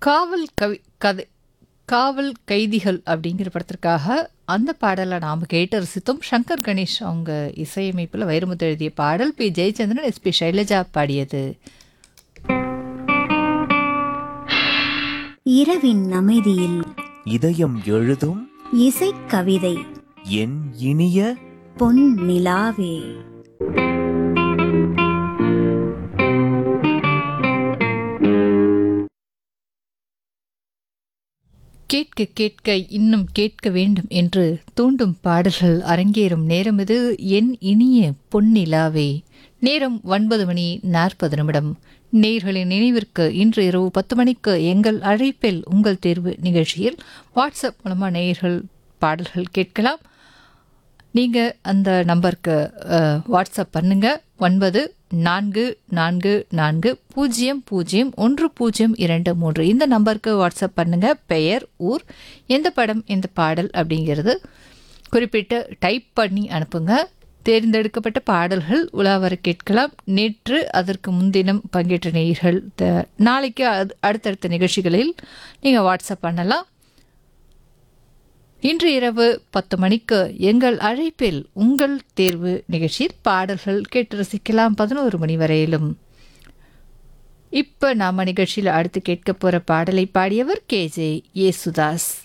காவல் கவி கதை காவல் கைதிகள் அப்படிங்கிற படத்திற்காக அந்த பாடலை நாம் கேட்டு ரசித்தோம் சங்கர் கணேஷ் அவங்க இசையமைப்பில் வைரமுத்து எழுதிய பாடல் பி ஜெயச்சந்திரன் எஸ்பி சைலஜா பாடியது இரவின் அமைதியில் இதயம் எழுதும் இசைக்கவிதை என் இனிய பொன் நிலாவே கேட்க கேட்க இன்னும் கேட்க வேண்டும் என்று தூண்டும் பாடல்கள் அரங்கேறும் நேரம் இது என் இனிய பொன்னிலாவே நேரம் ஒன்பது மணி நாற்பது நிமிடம் நேர்களின் நினைவிற்கு இன்று இரவு பத்து மணிக்கு எங்கள் அழைப்பில் உங்கள் தேர்வு நிகழ்ச்சியில் வாட்ஸ்அப் மூலமாக நேயர்கள் பாடல்கள் கேட்கலாம் நீங்கள் அந்த நம்பருக்கு அஹ், வாட்ஸ்அப் பண்ணுங்க ஒன்பது நான்கு நான்கு நான்கு பூஜ்ஜியம் பூஜ்ஜியம் ஒன்று பூஜ்ஜியம் இரண்டு மூன்று இந்த நம்பருக்கு வாட்ஸ்அப் பண்ணுங்க பெயர் ஊர் எந்த படம் எந்த பாடல் அப்படிங்கிறது குறிப்பிட்டு டைப் பண்ணி அனுப்புங்க தேர்ந்தெடுக்கப்பட்ட பாடல்கள் உலாவர கேட்கலாம் நேற்று அதற்கு முன்தினம் பங்கேற்ற நேயர்கள் த- நாளைக்கு அது- அடுத்தடுத்த நிகழ்ச்சிகளில் நீங்கள் வாட்ஸ்அப் பண்ணலாம் இன்று இரவு பத்து மணிக்கு எங்கள் அழைப்பில் உங்கள் தேர்வு நிகழ்ச்சியில் பாடல்கள் கேட்டு ரசிக்கலாம் பதினோரு மணி வரையிலும் இப்போ நாம நிகழ்ச்சியில் அடுத்து கேட்க போகிற பாடலை பாடியவர் கேஜே யேசுதாஸ்